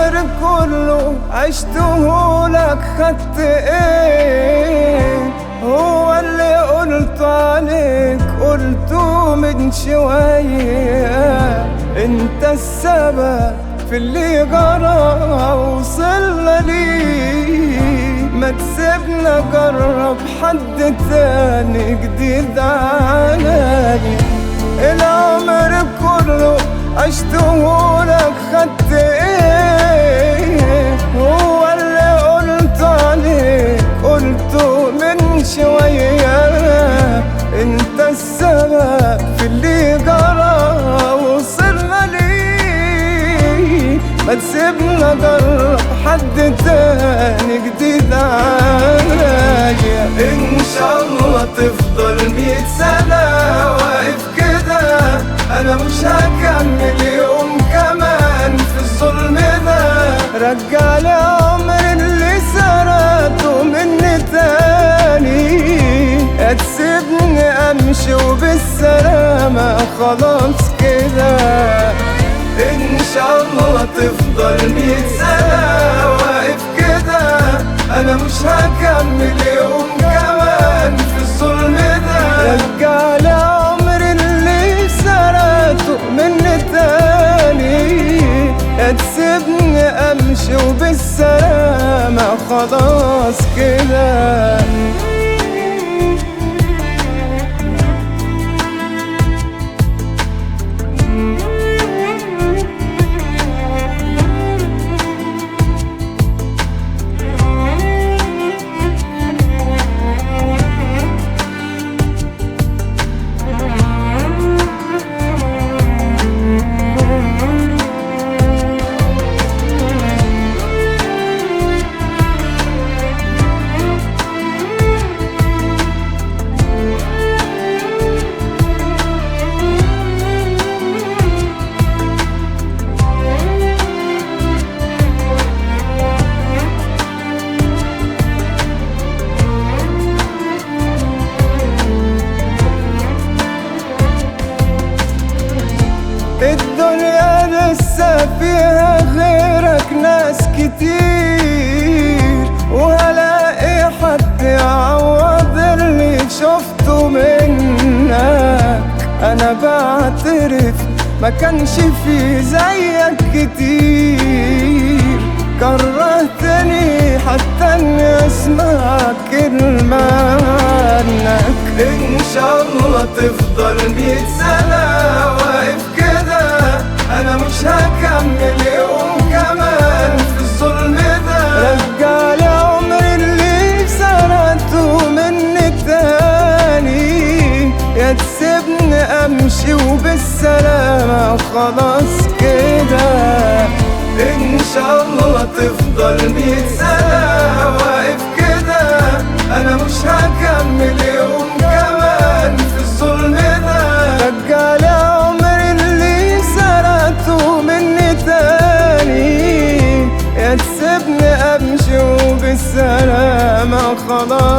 العمر كله عشته لك خدت ايه هو اللي قلت عليك قلته من شوية انت السبب في اللي جرى وصلنا ليه ما تسيبنا جرب حد تاني جديد عليا العمر كله عشته لك خدت ايه هو اللي قلت عليك قلته من شوية انت السبب في اللي جرى وصلنا ليه ما تسيبنا جرب حد تاني جديد عليا ان شاء الله تفضل مية سنة واقف كده انا مش هكمل يوم كمان في الظلم ده رجع لي عمر اللي سرقته مني تاني يا تسيبني امشي وبالسلامة خلاص كده ان شاء الله تفضل مية سنة واقف كده انا مش هكمل يوم كمان في الظلم ده رجع لي عمر اللي سرقته مني تاني يا تسيبني امشي وبالسلامة خلاص كده الدنيا لسه فيها غيرك ناس كتير وهلاقي حد يعوض اللي شفته منك انا بعترف ما كانش في زيك كتير كرهتني حتى اني اسمع كلمة عنك ان شاء الله تفضل مية سنة واقف كده انا مش هكمل يوم كمان في الظلم ده رجع لي عمري اللي سرقته مني تاني يا تسيبني امشي وبالسلامة خلاص كده ان شاء الله تفضل مية سنة واقف كده انا مش هكمل يوم كمان في الظلم ده رجع لي عمري اللي سرقته مني تاني يا تسيبني امشي وبالسلامة خلاص